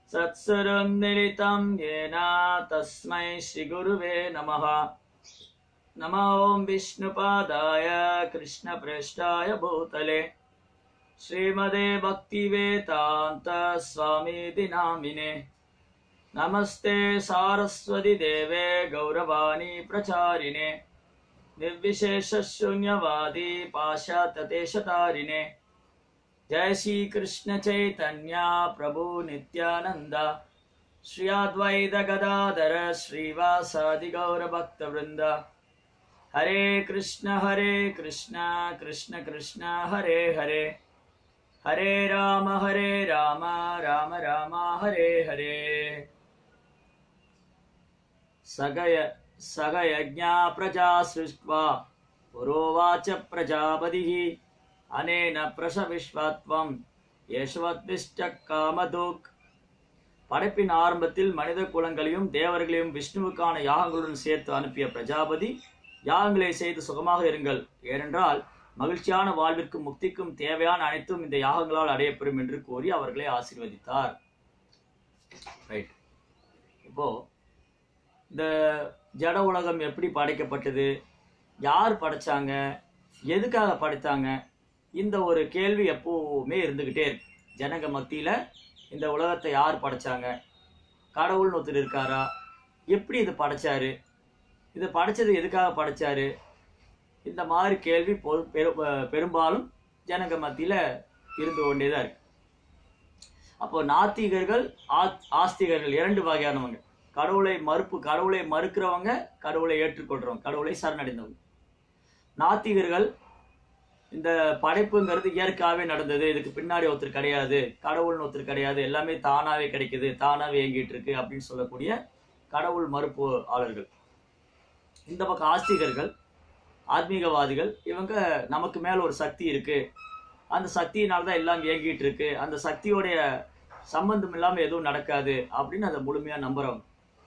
सत्सरं मिलितं येन तस्मै श्रीगुरुवे नमः नमो ॐ विष्णुपादाय कृष्णप्रेष्ठाय भूतले श्रीमदे भक्तिवेदान्त स्वामीति नामिने नमस्ते सारस्वति देवे गौरवाणी प्रचारिणे निर्विशेषशून्यवादी पाश्चात्यदेशतारिणे जय श्री कृष्ण चैतन्य प्रभु नित्यानंद श्री अद्वैत गदाधर श्रीवासादि गौर भक्त वृंद हरे कृष्ण हरे कृष्ण कृष्ण कृष्ण हरे हरे हरे राम हरे राम राम राम हरे हरे सगय सगयज्ञा प्रजा सृष्ट्वा पुरोवाच प्रजापतिः अनेन प्रसविश्वत्वம் யஷ்வத்விஷ்ட காமதோக் படைப்பின் ஆரம்பத்தில் மனித குலங்களையும் தேவர்களையும் விஷ்ணுவுக்கான யாகங்களுடன் சேர்த்து அனுப்பிய பிரஜாபதி யாகங்களை செய்து சுகமாக இருங்கள் ஏனென்றால் மகிழ்ச்சியான வாழ்விற்கும் முக்திக்கும் தேவையான அனைத்தும் இந்த யாகங்களால் அடையப்பெறும் என்று கூறி அவர்களை ஆசீர்வதித்தார் ரைட் இப்போ இந்த ஜட உலகம் எப்படி படைக்கப்பட்டது யார் படைச்சாங்க எதுக்காக படைத்தாங்க இந்த ஒரு கேள்வி எப்பவுமே இருந்துகிட்டே இருக்கு ஜனங்க மத்தியில இந்த உலகத்தை யார் படைச்சாங்க கடவுள்னு ஒருத்தர் இருக்காரா எப்படி இது படைச்சாரு இது படைச்சது எதுக்காக படைச்சாரு இந்த மாதிரி கேள்வி பொ- பெரு- பெரும்பாலும் ஜனங்க மத்தியில இருந்து கொண்டேதான் இருக்கு அப்போ நாத்திகர்கள் ஆத்- ஆஸ்திகர்கள் இரண்டு வகையானவங்க கடவுளை மறுப்பு கடவுளை மறுக்கிறவங்க கடவுளை ஏற்றுக்கொள்றவங்க கடவுளை சரணடைந்தவங்க நாத்திகர்கள் இந்த படைப்புங்கிறது இயற்கையாகவே நடந்தது இதுக்கு பின்னாடி ஒருத்தர் கிடையாது கடவுள்னு ஒருத்தர் கிடையாது எல்லாமே தானாவே கிடைக்குது தானாவே இயங்கிட்டு இருக்கு அப்படின்னு சொல்லக்கூடிய கடவுள் மறுப்பு ஆளர்கள் இந்த பக்கம் ஆஸ்திகர்கள் ஆத்மீகவாதிகள் இவங்க நமக்கு மேல ஒரு சக்தி இருக்கு அந்த சக்தியினால தான் எல்லாம் இயங்கிட்டு இருக்கு அந்த சக்தியோடைய சம்பந்தம் இல்லாம எதுவும் நடக்காது அப்படின்னு அதை முழுமையா நம்புறவங்க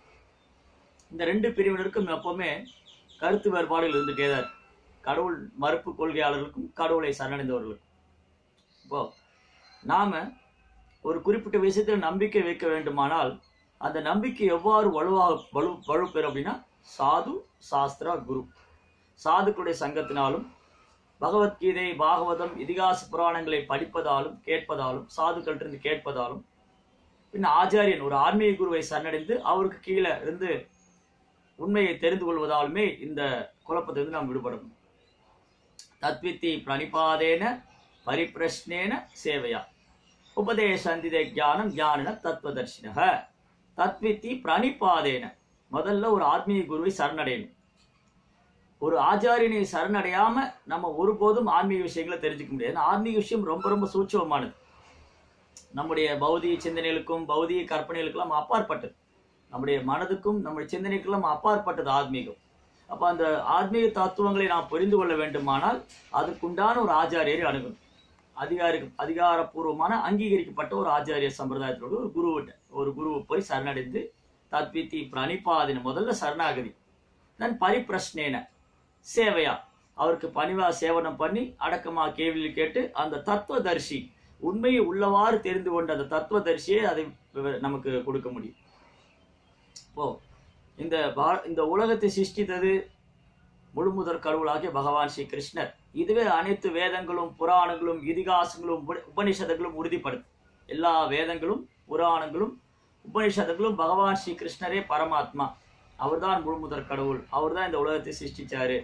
இந்த ரெண்டு பிரிவினருக்கும் எப்பவுமே கருத்து வேறுபாடுகள் இருந்துட்டே தான் இருக்கு. கடவுள் மறுப்பு கொள்கையாளர்களுக்கும் கடவுளை சரணடைந்தவர்களுக்கும் இப்போ நாம ஒரு குறிப்பிட்ட விஷயத்தில் நம்பிக்கை வைக்க வேண்டுமானால் அந்த நம்பிக்கை எவ்வாறு வலுவாக வலு வலுப்பெறும் அப்படின்னா சாது சாஸ்திரா குரு சாதுக்களுடைய சங்கத்தினாலும் பகவத்கீதை பாகவதம் இதிகாச புராணங்களை படிப்பதாலும் கேட்பதாலும் சாதுக்கள்கிட்ட கேட்பதாலும் பின்ன ஆச்சாரியன் ஒரு ஆன்மீக குருவை சரணடைந்து அவருக்கு கீழே இருந்து உண்மையை தெரிந்து கொள்வதாலுமே இந்த குழப்பத்திலிருந்து நாம் விடுபடணும் தத்வித்தி பிரணிபாதேன பரிப்பிரஷ்னேன சேவையா உபதேசந்திதே ஞானம் ஞானின தத்துவதர்ஷினக தத்வித்தி பிரணிபாதேன முதல்ல ஒரு ஆத்மீக குருவை சரணடையணும் ஒரு ஆச்சாரியனை சரணடையாம நம்ம ஒருபோதும் ஆன்மீக விஷயங்களை தெரிஞ்சுக்க முடியாது ஏன்னா ஆன்மீக விஷயம் ரொம்ப ரொம்ப சூட்சமானது நம்முடைய பௌதிக சிந்தனைகளுக்கும் பௌதிக கற்பனைகளுக்கெல்லாம் அப்பாற்பட்டது நம்முடைய மனதுக்கும் நம்முடைய சிந்தனைக்கெல்லாம் அப்பாற்பட்டது ஆத்மீகம் அப்ப அந்த ஆத்மீக தத்துவங்களை நாம் புரிந்து கொள்ள வேண்டுமானால் அதுக்குண்டான ஒரு ஆச்சாரியரை அணுகணும் அதிகாரி அதிகாரப்பூர்வமான அங்கீகரிக்கப்பட்ட ஒரு ஆச்சாரிய சம்பிரதாயத்தோட ஒரு குருவிட்ட ஒரு குருவை போய் சரணடைந்து தத்வித்தி பிரணிபாதின முதல்ல சரணாகதி தென் பரிப்பிரஷ்னேன சேவையா அவருக்கு பணிவா சேவனம் பண்ணி அடக்கமா கேள்வி கேட்டு அந்த தத்துவதர்ஷி உண்மையை உள்ளவாறு தெரிந்து கொண்ட அந்த தத்துவதர்சியை அதை விவ- நமக்கு கொடுக்க முடியும் இப்போ இந்த பா- இந்த உலகத்தை சிருஷ்டித்தது முழுமுதற் கடவுளாகிய பகவான் ஸ்ரீ கிருஷ்ணர் இதுவே அனைத்து வேதங்களும் புராணங்களும் இதிகாசங்களும் உப- உபனிஷதங்களும் உறுதிப்படுது எல்லா வேதங்களும் புராணங்களும் உபனிஷதங்களும் பகவான் ஸ்ரீ கிருஷ்ணரே பரமாத்மா அவர்தான் முழுமுதற் கடவுள் அவர்தான் இந்த உலகத்தை சிருஷ்டிச்சாரு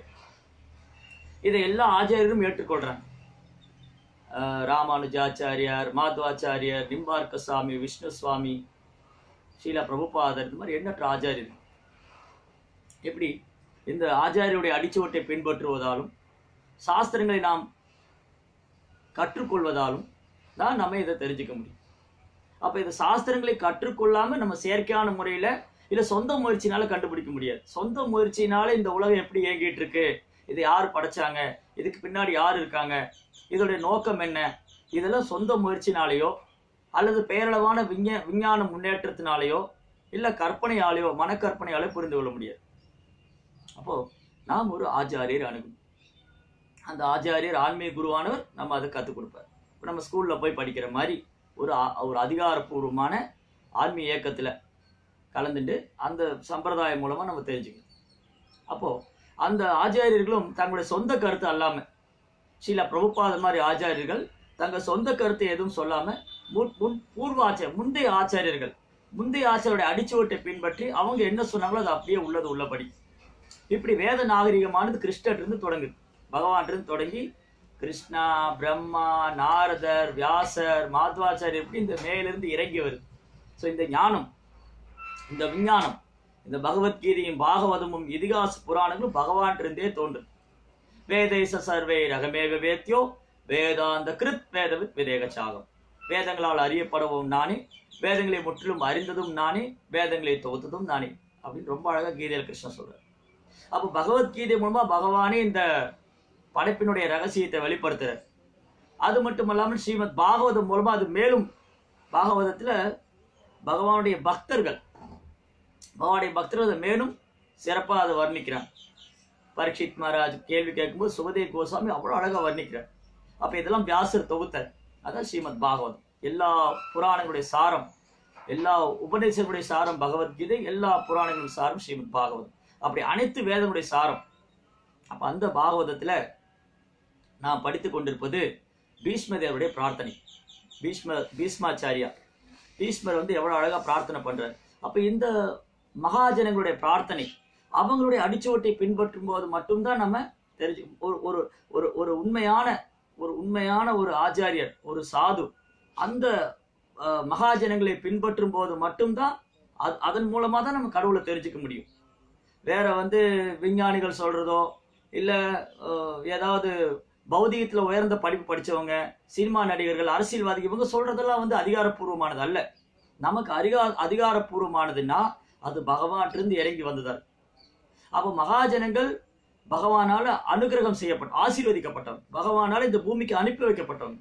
இதை எல்லா ஆச்சாரியரும் ஏற்றுக்கொள்றாங்க அஹ் ராமானுஜாச்சாரியார் மாத்வாச்சாரியார் நிம்பார்க்க சுவாமி விஷ்ணு சுவாமி ஸ்ரீலா பிரபுபாதர் இந்த மாதிரி எண்ணற்ற ஆச்சாரியர்கள் எப்படி இந்த ஆச்சாரியுடைய அடிச்சுவட்டை பின்பற்றுவதாலும் சாஸ்திரங்களை நாம் கற்றுக்கொள்வதாலும் தான் நம்ம இதை தெரிஞ்சுக்க முடியும் அப்ப இந்த சாஸ்திரங்களை கற்றுக்கொள்ளாம நம்ம செயற்கையான முறையில இல்ல சொந்த முயற்சினால கண்டுபிடிக்க முடியாது சொந்த முயற்சினால இந்த உலகம் எப்படி இயங்கிட்டு இருக்கு இதை யார் படைச்சாங்க இதுக்கு பின்னாடி யார் இருக்காங்க இதோடைய நோக்கம் என்ன இதெல்லாம் சொந்த முயற்சினாலேயோ அல்லது பேரளவான விஞ்ஞ விஞ்ஞான முன்னேற்றத்தினாலேயோ இல்ல கற்பனையாலேயோ மனக்கற்பனையாலேயோ புரிந்து கொள்ள முடியாது அப்போ நாம் ஒரு ஆச்சாரியர் அணுகும் அந்த ஆச்சாரியர் ஆன்மீக குருவானவர் நம்ம அதை கற்றுக் கொடுப்பார் இப்போ நம்ம ஸ்கூல்ல போய் படிக்கிற மாதிரி ஒரு ஆ- ஒரு அதிகாரப்பூர்வமான ஆன்மீக இயக்கத்துல கலந்துட்டு அந்த சம்பிரதாயம் மூலமா நம்ம தெரிஞ்சுக்கணும் அப்போ அந்த ஆச்சாரியர்களும் தங்களுடைய சொந்த கருத்து அல்லாம சில பிரபுபாத மாதிரி ஆச்சாரியர்கள் தங்கள் சொந்த கருத்தை எதுவும் சொல்லாம முன் முன் பூர்வ ஆச்சாரியர் முந்தைய ஆச்சாரியர்கள் முந்தைய ஆச்சாரியுடைய அடிச்சுவட்டை பின்பற்றி அவங்க என்ன சொன்னாங்களோ அது அப்படியே உள்ளது உள்ளபடி இப்படி வேத நாகரிகமானது கிருஷ்ணர் இருந்து தொடங்குது பகவான் இருந்து தொடங்கி கிருஷ்ணா பிரம்மா நாரதர் வியாசர் மாத்வாச்சாரியர் இப்படி இந்த மேலிருந்து இறங்கி வருது ஸோ இந்த ஞானம் இந்த விஞ்ஞானம் இந்த பகவத்கீதையும் பாகவதமும் இதிகாச புராணங்களும் பகவான் இருந்தே தோன்றுது வேதேச சர்வே ரகமேவ வேத்யோ வேதாந்த கிருத் வேதவித் விதேகச்சாகம் வேதங்களால் அறியப்படவும் நானே வேதங்களை முற்றிலும் அறிந்ததும் நானே வேதங்களை தொகுத்ததும் நானே அப்படின்னு ரொம்ப அழகா கீதையில் கிருஷ்ணன் சொல்றார் அப்போ பகவத்கீதை மூலமா பகவானே இந்த படைப்பினுடைய ரகசியத்தை வெளிப்படுத்துறார் அது மட்டும் இல்லாமல் ஸ்ரீமத் பாகவதம் மூலமா அது மேலும் பாகவதத்துல பகவானுடைய பக்தர்கள் பகவானுடைய பக்தர்கள் அதை மேலும் சிறப்பா அதை வர்ணிக்கிறாங்க பரீட்சித் மகாராஜ் கேள்வி கேட்கும்போது சுகதேவ் கோசாமி அவ்வளோ அழகா வர்ணிக்கிறார் அப்ப இதெல்லாம் வியாசர் தொகுத்தார் அதான் ஸ்ரீமத் பாகவதம் எல்லா புராணங்களுடைய சாரம் எல்லா உபநிஷங்களுடைய சாரம் பகவத்கீதை எல்லா புராணங்களுடைய சாரம் ஸ்ரீமத் பாகவதம் அப்படி அனைத்து வேதங்களுடைய சாரம் அப்ப அந்த பாகவதத்துல நான் படித்து கொண்டிருப்பது பீஷ்மதேவருடைய பிரார்த்தனை பீஷ்ம பீஷ்மாச்சாரியா பீஷ்மர் வந்து எவ்வளவு அழகா பிரார்த்தனை பண்றாரு அப்ப இந்த மகாஜனங்களுடைய பிரார்த்தனை அவங்களுடைய அடிச்சுவட்டை பின்பற்றும் போது மட்டும்தான் நம்ம தெரிஞ்சு ஒரு ஒரு ஒரு ஒரு உண்மையான ஒரு உண்மையான ஒரு ஆச்சாரியர் ஒரு சாது அந்த அஹ், மகாஜனங்களை பின்பற்றும் போது மட்டும்தான் அது அதன் மூலமா தான் நம்ம கடவுளை தெரிஞ்சுக்க முடியும் வேற வந்து விஞ்ஞானிகள் சொல்றதோ இல்ல அஹ், ஏதாவது பௌதிகத்துல உயர்ந்த படிப்பு படிச்சவங்க சினிமா நடிகர்கள் அரசியல்வாதிகள் இவங்க சொல்றதெல்லாம் வந்து அதிகாரப்பூர்வமானது அல்ல நமக்கு அதிகா அதிகாரப்பூர்வமானதுன்னா அது பகவான்கிட்ட இறங்கி வந்ததால் அப்ப மகாஜனங்கள் பகவானால அனுகிரகம் செய்யப்பட்ட ஆசீர்வதிக்கப்பட்டவங்க பகவானால இந்த பூமிக்கு அனுப்பி வைக்கப்பட்டவங்க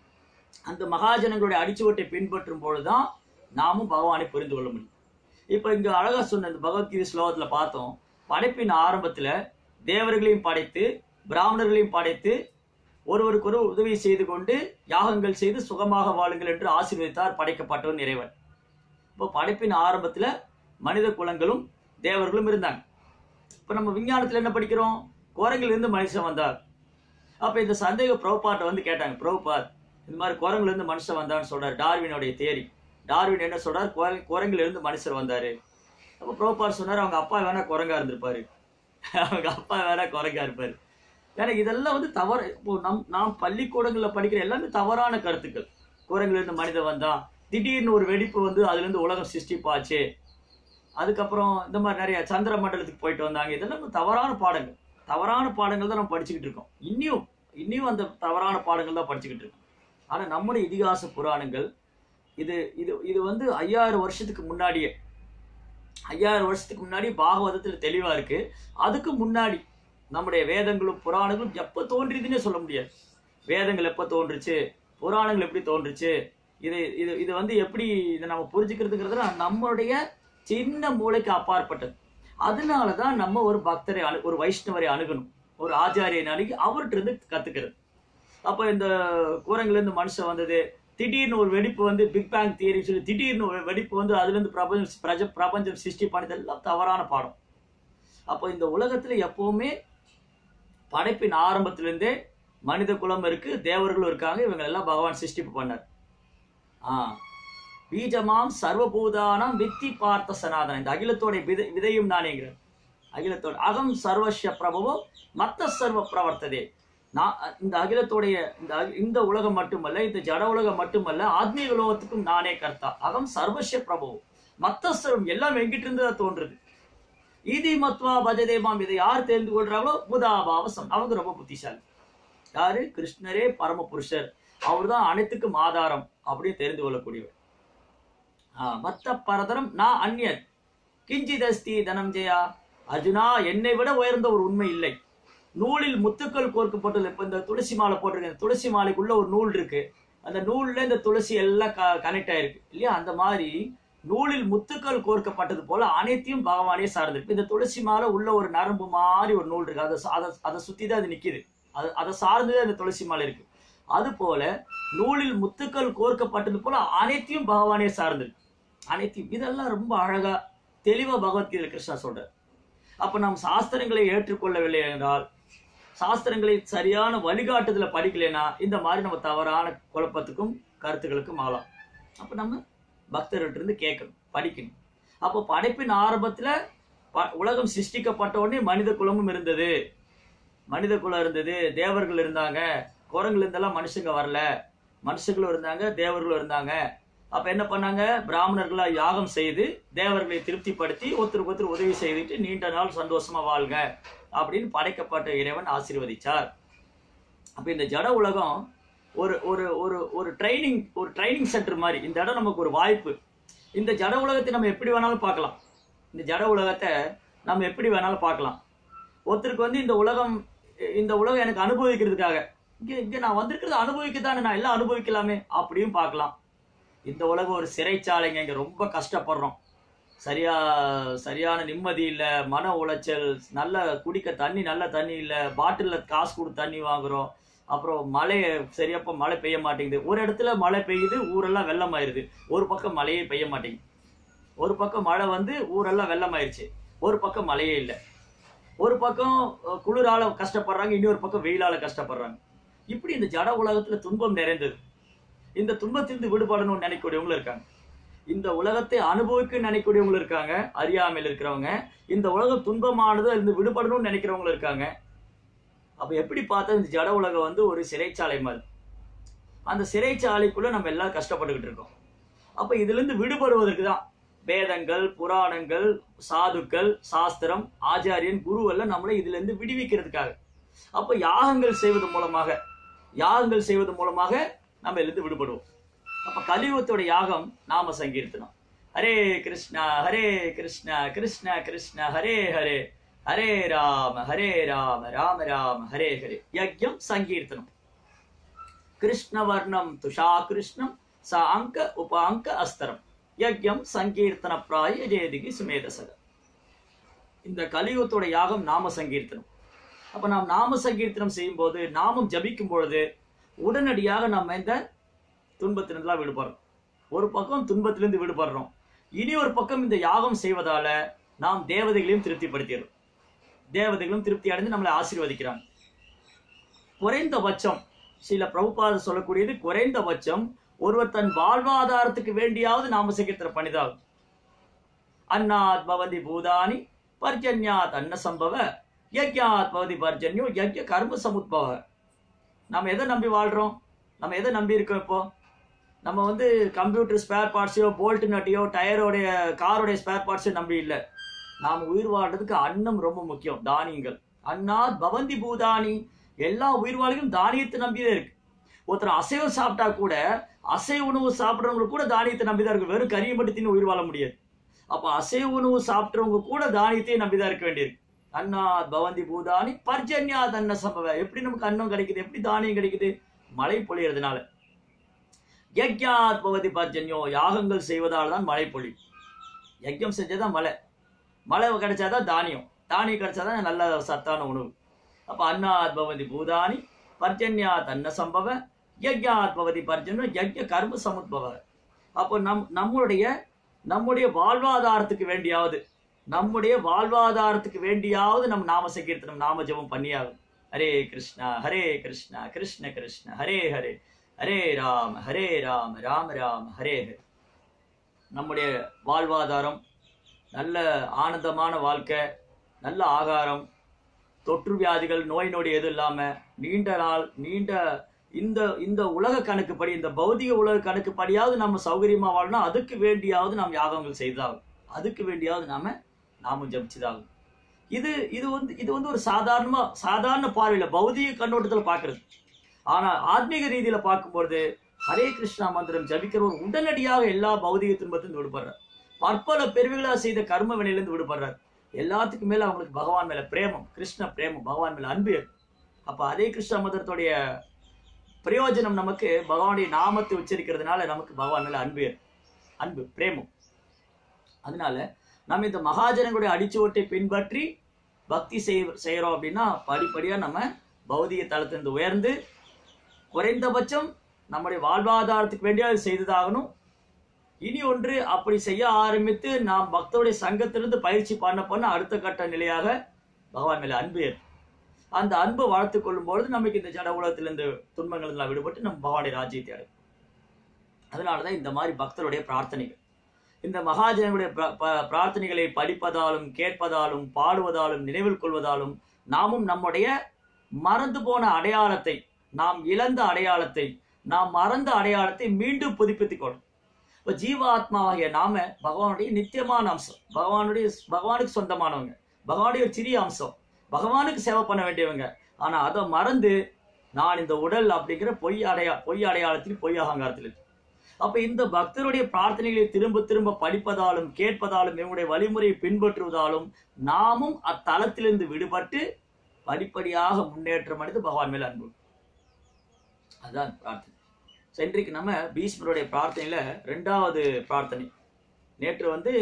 அந்த மகாஜனங்களுடைய அடிச்சுவட்டை பின்பற்றும் பொழுதுதான் நாமும் பகவானை புரிந்து கொள்ள முடியும் இப்ப இங்க அழகா சொன்ன இந்த பகவத்கீதை ஸ்லோகத்துல பார்த்தோம் படைப்பின் ஆரம்பத்துல தேவர்களையும் படைத்து பிராமணர்களையும் படைத்து ஒருவருக்கொரு உதவி செய்து கொண்டு யாகங்கள் செய்து சுகமாக வாழுங்கள் என்று ஆசீர்வதித்தார் படைக்கப்பட்டவன் இறைவன் இப்போ படைப்பின் ஆரம்பத்துல மனித குலங்களும் தேவர்களும் இருந்தாங்க இப்ப நம்ம விஞ்ஞானத்துல என்ன படிக்கிறோம் குரங்கிலிருந்து இருந்து மனுஷன் வந்தார் அப்ப இந்த சந்தேக பிரபுபாட்டை வந்து கேட்டாங்க பிரபுபாத் இந்த மாதிரி குரங்குல இருந்து மனுஷன் வந்தான்னு சொல்றாரு டார்வினுடைய தேரி டார்வின் என்ன சொல்றாரு குரங்கு- குரங்குல இருந்து மனுஷர் வந்தாரு அப்ப பிரபுபாட் சொன்னாரு அவங்க அப்பா வேணா குரங்கா இருந்திருப்பாரு அவங்க அப்பா வேணா குரங்கா இருப்பாரு ஏன்னா இதெல்லாம் வந்து தவறு இப்போ நம் நாம் பள்ளிக்கூடங்கள்ல படிக்கிற எல்லாமே தவறான கருத்துக்கள் குரங்குல இருந்து மனிதன் வந்தான் திடீர்னு ஒரு வெடிப்பு வந்து அதுல இருந்து உலகம் சிருஷ்டிப்பாச்சு அதுக்கப்புறம் இந்த மாதிரி நிறைய சந்திர மண்டலத்துக்கு போயிட்டு வந்தாங்க இதெல்லாம் வந்து தவறான பாடங்கள் தவறான பாடங்கள் தான் நம்ம படிச்சுக்கிட்டு இருக்கோம் இன்னியும் இன்னியும் அந்த தவறான பாடங்கள் தான் படிச்சுக்கிட்டு இருக்கோம் ஆனா நம்முடைய இதிகாச புராணங்கள் இது இது இது வந்து ஐயாயிரம் வருஷத்துக்கு முன்னாடியே ஐயாயிரம் வருஷத்துக்கு முன்னாடி பாகவதத்துல தெளிவா இருக்கு அதுக்கு முன்னாடி நம்முடைய வேதங்களும் புராணங்களும் எப்ப தோன்றியதுன்னே சொல்ல முடியாது வேதங்கள் எப்ப தோன்றுச்சு புராணங்கள் எப்படி தோன்றுச்சு இது இது இது வந்து எப்படி இதை நம்ம புரிஞ்சுக்கிறதுங்கிறதுல நம்மளுடைய சின்ன மூளைக்கு அப்பாற்பட்டது அதனாலதான் நம்ம ஒரு பக்தரை அணு ஒரு வைஷ்ணவரை அணுகணும் ஒரு ஆச்சாரியனை அணுகி அவர்கிட்ட இருந்து கத்துக்கிறது அப்போ இந்த கூரங்குல இருந்து மனுஷன் வந்தது திடீர்னு ஒரு வெடிப்பு வந்து பிக் பேங் தியரி சொல்லி திடீர்னு ஒரு வெடிப்பு வந்து அதுல இருந்து பிரபஞ்சம் பிரஜ பிரபஞ்சம் சிருஷ்டி பண்ணது எல்லாம் தவறான பாடம் அப்போ இந்த உலகத்துல எப்பவுமே படைப்பின் ஆரம்பத்திலிருந்தே மனித குலம் இருக்கு தேவர்களும் இருக்காங்க இவங்க எல்லாம் பகவான் சிருஷ்டிப்பு பண்ணார் ஆ பீஜமாம் சர்வபூதானம் வித்தி பார்த்த சனாதனம் இந்த அகிலத்தோட விதை விதையும் நானேங்கிறார் அகிலத்தோட அகம் சர்வஸ்ய பிரபவோ மத்த சர்வ பிரவர்த்ததே நான் இந்த அகிலத்தோடைய இந்த அகி- இந்த உலகம் மட்டுமல்ல இந்த ஜட உலகம் மட்டுமல்ல ஆத்மீக உலகத்துக்கும் நானே கர்த்தா அகம் சர்வஸ்ய பிரபவோ மத்த சர்வம் எல்லாம் எங்கிட்ட இருந்து தான் தோன்றுது ஈதி மத்வா பஜதேமாம் இதை யார் தெரிந்து கொள்றாங்களோ புதாபாவசம் அவங்க ரொம்ப புத்திசாலி யாரு கிருஷ்ணரே பரமபுருஷர் அவர்தான் அனைத்துக்கும் ஆதாரம் அப்படின்னு தெரிந்து கொள்ளக்கூடியவர் ஆஹ், மத்த பரதரம் நான் அந்நியத் கிஞ்சிதஸ்தி தனஞ்சயா அர்ஜுனா என்னை விட உயர்ந்த ஒரு உண்மை இல்லை நூலில் முத்துக்கள் கோர்க்கப்பட்டுள்ள இப்ப இந்த துளசி மாலை போட்டிருக்க இந்த துளசி மாலைக்குள்ள ஒரு நூல் இருக்கு அந்த நூல்ல இந்த துளசி எல்லாம் கனெக்ட் ஆயிருக்கு இல்லையா அந்த மாதிரி நூலில் முத்துக்கள் கோர்க்கப்பட்டது போல அனைத்தையும் பகவானே சார்ந்திருக்கு இந்த துளசி மாலை உள்ள ஒரு நரம்பு மாதிரி ஒரு நூல் இருக்கு அதை சா- அதை அதை சுத்தி தான் அது நிக்குது அது அதை சார்ந்துதான் இந்த துளசி மாலை இருக்கு அது போல நூலில் முத்துக்கள் கோர்க்கப்பட்டது போல அனைத்தையும் பகவானே சார்ந்திருக்கு அனைத்தையும் இதெல்லாம் ரொம்ப அழகா தெளிவா பகவத்கீதை கிருஷ்ணா சொல்றார் அப்ப நாம் சாஸ்திரங்களை ஏற்றுக்கொள்ளவில்லை என்றால் சாஸ்திரங்களை சரியான வழிகாட்டுதல படிக்கலைன்னா இந்த மாதிரி நம்ம தவறான குழப்பத்துக்கும் கருத்துக்களுக்கும் ஆகலாம் அப்ப நம்ம பக்தர்கிட்ட இருந்து கேட்கணும் படிக்கணும் அப்போ படைப்பின் ஆரம்பத்துல ப- உலகம் சிருஷ்டிக்கப்பட்ட உடனே மனித குலமும் இருந்தது மனித குலம் இருந்தது தேவர்கள் இருந்தாங்க குரங்குல இருந்தெல்லாம் மனுஷங்க வரல மனுஷங்களும் இருந்தாங்க தேவர்களும் இருந்தாங்க அப்ப என்ன பண்ணாங்க பிராமணர்களா யாகம் செய்து தேவர்களை திருப்திப்படுத்தி ஒருத்தருக்கு ஒருத்தர் உதவி செய்துட்டு நீண்ட நாள் சந்தோஷமா வாழ்க அப்படின்னு படைக்கப்பட்ட இறைவன் ஆசீர்வதிச்சார் அப்ப இந்த ஜட உலகம் ஒரு ஒரு ஒரு ஒரு ட்ரைனிங் ஒரு ட்ரைனிங் சென்டர் மாதிரி இந்த இடம் நமக்கு ஒரு வாய்ப்பு இந்த ஜட உலகத்தை நம்ம எப்படி வேணாலும் பார்க்கலாம் இந்த ஜட உலகத்தை நம்ம எப்படி வேணாலும் பார்க்கலாம் ஒருத்தருக்கு வந்து இந்த உலகம் இந்த உலகம் எனக்கு அனுபவிக்கிறதுக்காக இங்க இங்க நான் வந்திருக்கிறது அனுபவிக்கத்தானே நான் எல்லாம் அனுபவிக்கலாமே அப்படியும் பார்க்கலாம் இந்த உலகம் ஒரு சிறைச்சாலைங்க இங்க ரொம்ப கஷ்டப்படுறோம் சரியா சரியான நிம்மதி இல்ல மன உளைச்சல் நல்ல குடிக்க தண்ணி நல்ல தண்ணி இல்ல பாட்டில்ல காசு கொடுத்து தண்ணி வாங்குறோம் அப்புறம் மழை சரியாப்ப மழை பெய்ய மாட்டேங்குது ஒரு இடத்துல மழை பெய்யுது ஊரெல்லாம் வெள்ளம் ஆயிருது ஒரு பக்கம் மழையே பெய்ய மாட்டேங்குது ஒரு பக்கம் மழை வந்து ஊரெல்லாம் வெள்ளம் ஆயிருச்சு ஒரு பக்கம் மழையே இல்லை ஒரு பக்கம் அஹ், குளிரால கஷ்டப்படுறாங்க இன்னொரு பக்கம் வெயிலால கஷ்டப்படுறாங்க இப்படி இந்த ஜட உலகத்துல துன்பம் நிறைந்தது இந்த துன்பத்திலிருந்து விடுபடணும்னு நினைக்கக்கூடியவங்களும் இருக்காங்க இந்த உலகத்தை அனுபவிக்க நினைக்கக்கூடியவங்களும் இருக்காங்க அறியாமையில் இருக்கிறவங்க இந்த உலகம் துன்பமானது இருந்து விடுபடணும்னு நினைக்கிறவங்களும் இருக்காங்க அப்ப எப்படி பார்த்தா இந்த ஜட உலகம் வந்து ஒரு சிறைச்சாலை மாதிரி அந்த சிறைச்சாலைக்குள்ள நம்ம எல்லாம் கஷ்டப்பட்டுக்கிட்டு இருக்கோம் அப்ப இதுல இருந்து விடுபடுவதற்கு தான் வேதங்கள் புராணங்கள் சாதுக்கள் சாஸ்திரம் ஆச்சாரியன் குரு எல்லாம் நம்மளை இதுல இருந்து விடுவிக்கிறதுக்காக அப்ப யாகங்கள் செய்வது மூலமாக யாகங்கள் செய்வது மூலமாக நம்ம இதுல இருந்து விடுபடுவோம் அப்ப கலியுகத்தோட யாகம் நாம சங்கீர்த்தனம் ஹரே கிருஷ்ணா ஹரே கிருஷ்ணா கிருஷ்ண கிருஷ்ண ஹரே ஹரே ஹரே ராம ஹரே ராம ராம ராம ஹரே ஹரே யஜ்யம் சங்கீர்த்தனம் கிருஷ்ணவர்ணம் துஷா கிருஷ்ணம் ச அங்க உப அங்க அஸ்தரம் யஜ்யம் சங்கீர்த்தன பிராய ஜேதிகி சுமேதசக இந்த கலியுகத்தோட யாகம் நாம சங்கீர்த்தனம் அப்ப நாம் நாம சங்கீர்த்தனம் செய்யும் போது நாமம் ஜபிக்கும் பொழுது உடனடியாக நம்ம இந்த துன்பத்திலிருந்துலாம் விடுபடுறோம் ஒரு பக்கம் துன்பத்திலிருந்து விடுபடுறோம் இனி ஒரு பக்கம் இந்த யாகம் செய்வதால நாம் தேவதைகளையும் திருப்திப்படுத்திடுறோம் தேவதைகளும் திருப்தி அடைந்து நம்மளை ஆசீர்வதிக்கிறாங்க குறைந்தபட்சம் சில பிரபுபாதர் சொல்லக்கூடியது குறைந்தபட்சம் ஒருவர் தன் வாழ்வாதாரத்துக்கு வேண்டியாவது நாம சங்கீர்த்தனம் பண்ணிதான் அன்னாத் பவதி பூதானி பர்ஜன்யாத் அன்ன சம்பவ யக்யாத் பவதி பர்ஜன்யோ யக்ய கர்ம சமுத்பவ நம்ம எதை நம்பி வாழ்றோம் நம்ம எதை நம்பி இருக்கோம் இப்போ நம்ம வந்து கம்ப்யூட்டர் ஸ்பேர் பார்ட்ஸையோ போல்ட் நட்டையோ டயரோடைய காரோடைய ஸ்பேர் பார்ட்ஸையோ நம்பி இல்லை நாம் உயிர் வாழ்றதுக்கு அன்னம் ரொம்ப முக்கியம் தானியங்கள் அன்னாத் பவந்தி பூதானி எல்லா உயிர் வாழ்களும் தானியத்தை நம்பிதான் இருக்கு ஒருத்தர் அசைவம் சாப்பிட்டா கூட அசைவ உணவு சாப்பிட்றவங்களுக்கு கூட தானியத்தை நம்பிதான் இருக்கு வெறும் கறியை மட்டும் தின்னு உயிர் வாழ முடியாது அப்ப அசைவ உணவு சாப்பிட்றவங்க கூட தானியத்தையே நம்பிதான் இருக்க வேண்டியிருக்கு அன்னாத் பவந்தி பூதானி பர்ஜன்யாத் அன்ன சம்பவ எப்படி நமக்கு அன்னம் கிடைக்குது எப்படி தானியம் கிடைக்குது மழை பொழியறதுனால யக்யாத் பவதி பர்ஜன்யோ யாகங்கள் செய்வதால் தான் மழை பொழி யஜ்யம் செஞ்சதான் மழை மழை கிடைச்சாதான் தானியம் தானியம் கிடைச்சாதான் நல்ல சத்தான உணவு அப்ப அன்னாத் பவதி பூதானி பர்ஜன்யாத் அன்ன சம்பவ யக்யாத் பவதி பர்ஜன்யோ யக்ய கர்ம சமுத்பவ அப்போ நம் நம்மளுடைய நம்முடைய வாழ்வாதாரத்துக்கு வேண்டியாவது நம்முடைய வாழ்வாதாரத்துக்கு வேண்டியாவது நம்ம நாம சங்கீர்த்தனம் நாம ஜெபம் பண்ணியாகும் ஹரே கிருஷ்ணா ஹரே கிருஷ்ணா கிருஷ்ண கிருஷ்ண ஹரே ஹரே ஹரே ராம ஹரே ராம ராம ராம ஹரே ஹரே நம்முடைய வாழ்வாதாரம் நல்ல ஆனந்தமான வாழ்க்கை நல்ல ஆகாரம் தொற்று வியாதிகள் நோய் நொடி எதுவும் இல்லாம நீண்ட நாள் நீண்ட இந்த இந்த உலக கணக்குப்படி இந்த பௌதிக உலக கணக்குப்படியாவது நம்ம சௌகரியமா வாழணும் அதுக்கு வேண்டியாவது நாம் யாகங்கள் செய்தாகும் அதுக்கு வேண்டியாவது நாம நாம ஜபிச்சுதாகும் இது இது வந்து இது வந்து ஒரு சாதாரணமா சாதாரண பார்வையில பௌதிக கண்ணோட்டத்துல பாக்குறது ஆனா ஆத்மீக ரீதியில பார்க்கும்போது ஹரே கிருஷ்ணா மந்திரம் ஜபிக்கிறவர் உடனடியாக எல்லா பௌதிக துன்பத்திலிருந்து விடுபடுறார் பற்பல பெருவிகளா செய்த கர்ம வினையிலிருந்து விடுபடுறார் எல்லாத்துக்கும் மேல அவங்களுக்கு பகவான் மேல பிரேமம் கிருஷ்ண பிரேமம் பகவான் மேல அன்பு இருக்கு. அப்ப ஹரே கிருஷ்ணா மந்திரத்துடைய பிரயோஜனம் நமக்கு பகவானுடைய நாமத்தை உச்சரிக்கிறதுனால நமக்கு பகவான் மேல அன்பு இருக்கு. அன்பு பிரேமம் அதனால நம்ம இந்த மகாஜனங்களுடைய அடிச்சுவட்டை பின்பற்றி பக்தி செய் செய்யறோம் அப்படின்னா படிப்படியா நம்ம பௌதிக தளத்திலிருந்து உயர்ந்து குறைந்தபட்சம் நம்முடைய வாழ்வாதாரத்துக்கு வேண்டிய அது செய்ததாகணும் இனி ஒன்று அப்படி செய்ய ஆரம்பித்து நாம் பக்தருடைய சங்கத்திலிருந்து பயிற்சி பண்ண பண்ண அடுத்த கட்ட நிலையாக பகவான் மேல அன்பு ஏற்படும். அந்த அன்பை வளர்த்து கொள்ளும் பொழுது நமக்கு இந்த ஜட உலகத்திலிருந்து துன்பங்கள் எல்லாம் விடுபட்டு நம்ம பகவானுடைய ராஜ்யத்தை அடையும் அதனாலதான் இந்த மாதிரி பக்தருடைய பிரார்த்தனைகள் இந்த மகாஜனுடைய பிர- ப- பிரார்த்தனைகளை படிப்பதாலும் கேட்பதாலும் பாடுவதாலும் நினைவில் கொள்வதாலும் நாமும் நம்முடைய மறந்து போன அடையாளத்தை நாம் இழந்த அடையாளத்தை நாம் மறந்த அடையாளத்தை மீண்டும் புதுப்பித்துக் கொள்ளும் இப்ப ஜீவாத்மாவாகிய நாம பகவானுடைய நித்தியமான அம்சம் பகவானுடைய பகவானுக்கு சொந்தமானவங்க பகவானுடைய ஒரு சிறிய அம்சம் பகவானுக்கு சேவை பண்ண வேண்டியவங்க ஆனா அதை மறந்து நான் இந்த உடல் அப்படிங்கிற பொய் அடையா பொய் அடையாளத்தில் பொய் அகங்காரத்தில் இருக்கு அப்ப இந்த பக்தருடைய பிரார்த்தனைகளை திரும்ப திரும்ப படிப்பதாலும் கேட்பதாலும் இவங்களுடைய வழிமுறையை பின்பற்றுவதாலும் நாமும் அத்தலத்திலிருந்து விடுபட்டு படிப்படியாக முன்னேற்றம் அடைந்து பகவான் மேல அன்பு அதுதான் பிரார்த்தனை So, இன்றைக்கு நம்ம பீஷ்மருடைய பிரார்த்தனையில ரெண்டாவது பிரார்த்தனை நேற்று வந்து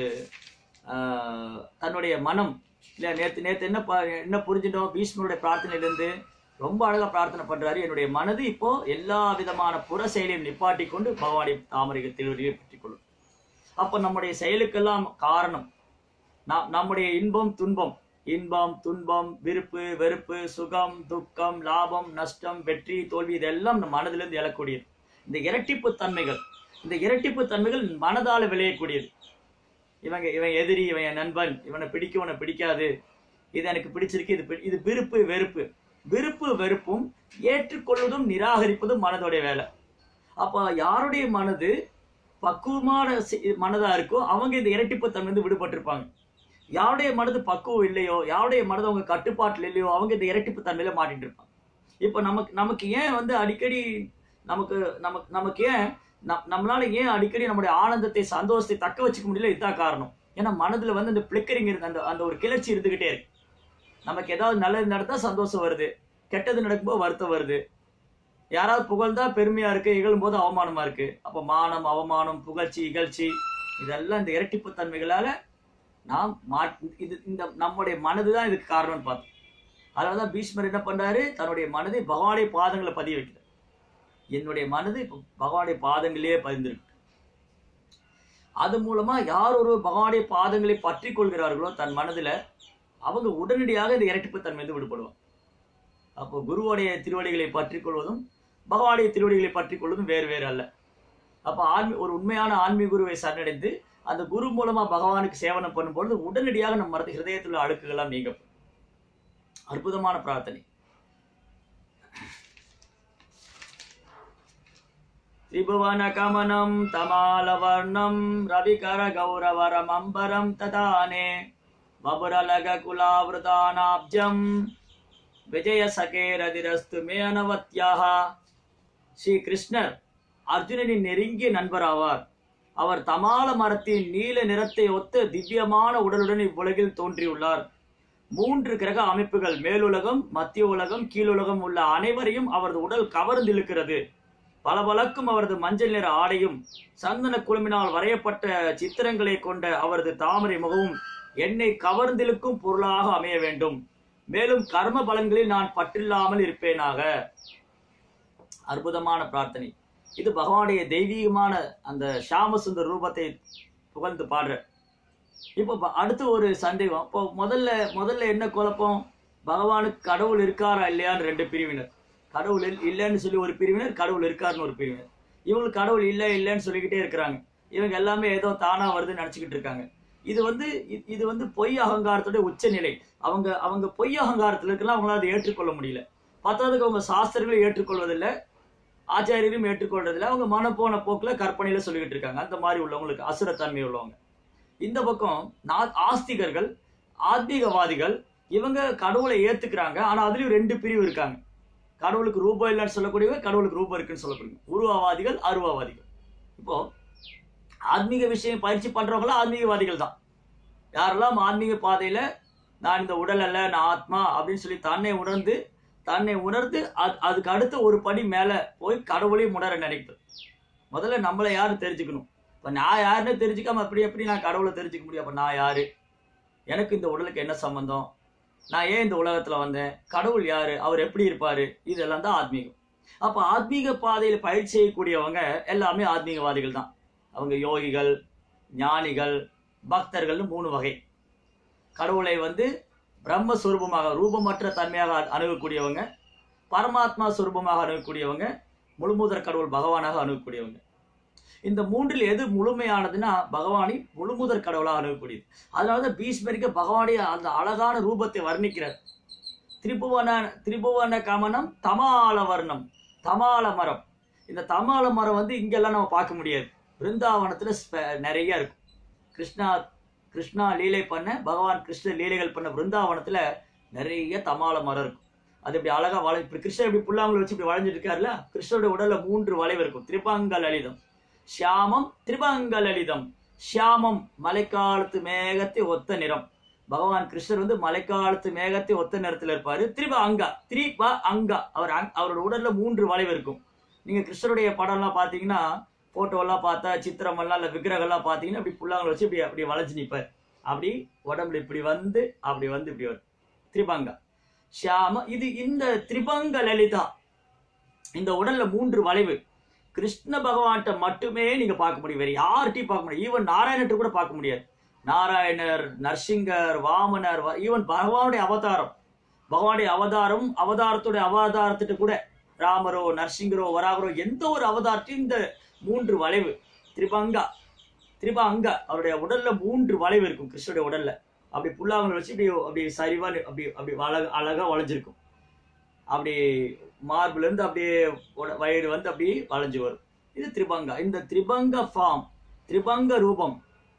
ஆஹ், தன்னுடைய மனம் இல்ல நேத்து நேத்து என்ன ப- என்ன புரிஞ்சிட்டோம் பீஷ்மருடைய பிரார்த்தனையிலிருந்து ரொம்ப அழகா பிரார்த்தனை பண்றாரு என்னுடைய மனது இப்போ எல்லா விதமான புற செயலையும் நிப்பாட்டி கொண்டு பகவானை தாமரை திருவடியை பற்றிக் கொள்ளும் அப்ப நம்முடைய செயலுக்கெல்லாம் காரணம் நாம் நம்முடைய இன்பம் துன்பம் இன்பம் துன்பம் விருப்பு வெறுப்பு சுகம் துக்கம் லாபம் நஷ்டம் வெற்றி தோல்வி இதெல்லாம் நம் மனதிலிருந்து எழக்கூடியது இந்த இரட்டிப்பு தன்மைகள் இந்த இரட்டிப்பு தன்மைகள் மனதால விளையக்கூடியது இவங்க இவன் எதிரி இவன் என் நண்பன் இவனை பிடிக்கும் இவனை பிடிக்காது இது எனக்கு பிடிச்சிருக்கு இது பி- இது விருப்பு வெறுப்பு விருப்பு வெறுப்பும் ஏற்றுக்கொள்வதும் நிராகரிப்பதும் மனதோடைய வேலை அப்ப யாருடைய மனது பக்குவமான சி- மனதா இருக்கோ அவங்க இந்த இரட்டிப்பு தன்மை விடுபட்டிருப்பாங்க யாருடைய மனது பக்குவம் இல்லையோ யாருடைய மனது அவங்க கட்டுப்பாட்டில் இல்லையோ அவங்க இந்த இரட்டிப்பு தன்மையில மாட்டிட்டு இருப்பாங்க இப்போ நமக்கு நமக்கு ஏன் வந்து அடிக்கடி நமக்கு நமக்கு நமக்கு ஏன் நம்- நம்மளால ஏன் அடிக்கடி நம்முடைய ஆனந்தத்தை சந்தோஷத்தை தக்க வச்சுக்க முடியல இதுதான் காரணம் ஏன்னா மனதுல வந்து அந்த பிளிக்கரிங் இருக்கு அந்த அந்த ஒரு கிளர்ச்சி இருந்துகிட்டே இருக்கு நமக்கு ஏதாவது நல்லது நடந்தா சந்தோஷம் வருது கெட்டது நடக்கும்போது வருத்தம் வருது யாராவது புகழ்ந்தா பெருமையா இருக்கு இகழும் போது அவமானமா இருக்கு அப்ப மானம் அவமானம் புகழ்ச்சி இகழ்ச்சி இதெல்லாம் இந்த இரட்டிப்பு தன்மைகளால நாம் மா இது இந்த நம்முடைய மனதுதான் இதுக்கு காரணம்னு பார்த்தோம் அதனாலதான் பீஷ்மர் என்ன பண்றாரு தன்னுடைய மனதை பகவானுடைய பாதங்களை பதிய வைக்கிறார் என்னுடைய மனது இப்ப பகவானுடைய பாதங்களிலே பதிந்திருக்கு அது மூலமா யார் ஒரு பகவானுடைய பாதங்களை பற்றி கொள்கிறார்களோ தன் மனதுல அவங்க உடனடியாக இந்த இரட்டிப்பு தன்மை விடுபடுவாங்க அப்போ குருவுடைய திருவடிகளை பற்றி கொள்வதும் பகவானுடைய திருவடிகளை பற்றி கொள்வதும் வேறு வேறு அல்ல அப்ப ஆன்மீ ஒரு உண்மையான ஆன்மீக குருவை சரணடைந்து அந்த குரு மூலமா பகவானுக்கு சேவனம் பண்ணும்பொழுது உடனடியாக நம்ம மனது ஹிருதயத்தில் உள்ள அழுக்குகள்லாம் நீங்கப்படும் அற்புதமான பிரார்த்தனை திரிபுவன கமனம் தமாலவர்ணம் ரவிகர கௌரவரம் அம்பரம் ததானே வபுரலக குலாவிரதானாப்ஜம் விஜய சகேரதிரஸ்து மே அனவத்யாக ஸ்ரீ கிருஷ்ணர் அர்ஜுனனின் நெருங்கிய நண்பராவார் அவர் தமால மரத்தின் நீல நிறத்தை ஒத்த திவ்யமான உடலுடன் இவ்வுலகில் தோன்றியுள்ளார் மூன்று கிரக அமைப்புகள் மேலுலகம் மத்திய உலகம் கீழுலகம் உள்ள அனைவரையும் அவரது உடல் கவர்ந்திழுக்கிறது பளபளக்கும் அவரது மஞ்சள் நிற ஆடையும் சந்தன குழுமினால் வரையப்பட்ட சித்திரங்களை கொண்ட அவரது தாமரை முகமும் என்னை கவர்ந்திழுக்கும் பொருளாக அமைய வேண்டும் மேலும் கர்ம பலன்களில் நான் பற்றில்லாமல் இருப்பேனாக அற்புதமான பிரார்த்தனை இது பகவானுடைய தெய்வீகமான அந்த ஷாமசுந்தர் ரூபத்தை புகழ்ந்து பாடுற இப்போ ப- அடுத்து ஒரு சந்தேகம் இப்போ முதல்ல முதல்ல என்ன குழப்பம் பகவானுக்கு கடவுள் இருக்காரா இல்லையான்னு ரெண்டு பிரிவினர் கடவுள் இல்- இல்லைன்னு சொல்லி ஒரு பிரிவினர் கடவுள் இருக்காருன்னு ஒரு பிரிவினர் இவங்களுக்கு கடவுள் இல்லை இல்லைன்னு சொல்லிக்கிட்டே இருக்கிறாங்க இவங்க எல்லாமே ஏதோ தானா வருதுன்னு நினைச்சுக்கிட்டு இருக்காங்க இது வந்து இ- இது வந்து பொய் அகங்காரத்தோட உச்சநிலை அவங்க அவங்க பொய் அகங்காரத்துல இருக்கலாம் அவங்களால அதை ஏற்றுக்கொள்ள முடியல பத்தாவதுக்கு அவங்க சாஸ்திரங்களை ஏற்றுக்கொள்வதில்லை ஆச்சாரியரும் ஏற்றுக்கொள்றதில்ல அவங்க மனப்போன போக்குல கற்பனையில சொல்லிக்கிட்டு இருக்காங்க அந்த மாதிரி உள்ளவங்களுக்கு அசுரத்தன்மை உள்ளவங்க இந்த பக்கம் நா- ஆஸ்திகர்கள் ஆத்மீகவாதிகள் இவங்க கடவுளை ஏத்துக்கிறாங்க ஆனா அதுலயும் ரெண்டு பிரிவு இருக்காங்க கடவுளுக்கு ரூபம் இல்லைன்னு சொல்லக்கூடியவங்க கடவுளுக்கு ரூபம் இருக்குன்னு சொல்லக்கூடிய உருவவாதிகள் அருவவாதிகள் இப்போ ஆன்மீக விஷயம் பயிற்சி பண்றவங்களாம் ஆன்மீகவாதிகள் தான் யாரெல்லாம் ஆன்மீக பாதையில நான் இந்த உடல் அல்ல நான் ஆத்மா அப்படின்னு சொல்லி தன்னை உணர்ந்து தன்னை உணர்ந்து அது அதுக்கு அடுத்த ஒரு படி மேல போய் கடவுளையும் உணர நினைப்பது முதல்ல நம்மளை யாரு தெரிஞ்சுக்கணும் இப்ப நான் யாருன்னு தெரிஞ்சுக்காம அப்படி எப்படி நான் கடவுளை தெரிஞ்சுக்க முடியும் அப்ப நான் யாரு எனக்கு இந்த உடலுக்கு என்ன சம்பந்தம் நான் ஏன் இந்த உலகத்துல வந்தேன் கடவுள் யாரு அவர் எப்படி இருப்பாரு இதெல்லாம் தான் ஆத்மீகம் அப்ப ஆத்மீக பாதையில பயிற்சி செய்யக்கூடியவங்க எல்லாமே ஆத்மீகவாதிகள் தான் அவங்க யோகிகள் ஞானிகள் பக்தர்கள்னு மூணு வகை கடவுளை வந்து பிரம்மஸ்வரூபமாக ரூபமற்ற தன்மையாக அ- அணுகக்கூடியவங்க பரமாத்மா சுரூபமாக அணுகக்கூடியவங்க முழுமுதற் கடவுள் பகவானாக அணுகக்கூடியவங்க இந்த மூன்றில் எது முழுமையானதுன்னா பகவானை முழுமுதற் கடவுளாக அணுகக்கூடியது அதனால தான் பீஷ்மரிக்க பகவானுடைய அந்த அழகான ரூபத்தை வர்ணிக்கிறார் திரிபுவன திரிபுவன கமனம் தமால வர்ணம் தமால மரம் இந்த தமால மரம் வந்து இங்கெல்லாம் நம்ம பார்க்க முடியாது பிருந்தாவனத்துல ஸ்பெ- நிறைய இருக்கும் கிருஷ்ணா கிருஷ்ணா லீலை பண்ண பகவான் கிருஷ்ண லீலைகள் பண்ண பிருந்தாவனத்துல நிறைய தமால மரம் இருக்கும் அது இப்படி அழகா வளை இப்படி கிருஷ்ணர் இப்படி புல்லாங்குழல் வச்சு இப்படி வளைஞ்சிட்டு இருக்காருல்ல கிருஷ்ணருடைய உடல்ல மூன்று வளைவு இருக்கும் திரிபங்க லலிதம் ஷியாமம் திரிபங்க லலிதம் ஷியாமம் மழைக்காலத்து மேகத்தை ஒத்த நிறம் பகவான் கிருஷ்ணர் வந்து மழைக்காலத்து மேகத்தை ஒத்த நிறத்துல இருப்பாரு திரிப அங்கா திரிப அங்கா அவர் அங்- அவரோட உடல்ல மூன்று வளைவு இருக்கும் நீங்க கிருஷ்ணருடைய படம்லாம் பாத்தீங்கன்னா போட்டோலாம் பார்த்தா சித்திரமெல்லாம் இல்ல விக்கிரகம்லாம் பாத்தீங்கன்னா இப்படி புல்லாங்குழல் வச்சு இப்படி அப்படி வளைஞ்சு நிப்பார் அப்படி உடம்புல இப்படி வந்து அப்படி வந்து இப்படி வரும் திரிபங்கா ஷியாம இது இந்த திரிபங்க லலிதா இந்த உடல்ல மூன்று வளைவு கிருஷ்ண பகவான்கிட்ட மட்டுமே நீங்க பார்க்க முடியும் வேற யார்கிட்டயும் பார்க்க முடியும் ஈவன் நாராயணர்கிட்ட கூட பார்க்க முடியாது நாராயணர் நரசிங்கர் வாமனர் ஈவன் பகவானுடைய அவதாரம் பகவானுடைய அவதாரம் அவதாரத்துடைய அவதாரத்திட்ட கூட ராமரோ நரசிங்கரோ வராகரோ எந்த ஒரு அவதாரத்தையும் இந்த மூன்று வளைவு திரிபங்கா திரிபங்கா அவருடைய உடல்ல மூன்று வளைவு இருக்கும் கிருஷ்ணருடைய உடல்ல அப்படி புல்லாங்குழல் வச்சு இப்படி அப்படி சரிவா அப்படி அப்படி அழக அழகா வளைஞ்சிருக்கும் அப்படி மார்பிள் இருந்து அப்படியே உட- வயிறு வந்து அப்படி வளைஞ்சு வரும் இது திரிபங்கா இந்த திரிபங்க ஃபார்ம் திரிபங்க ரூபம்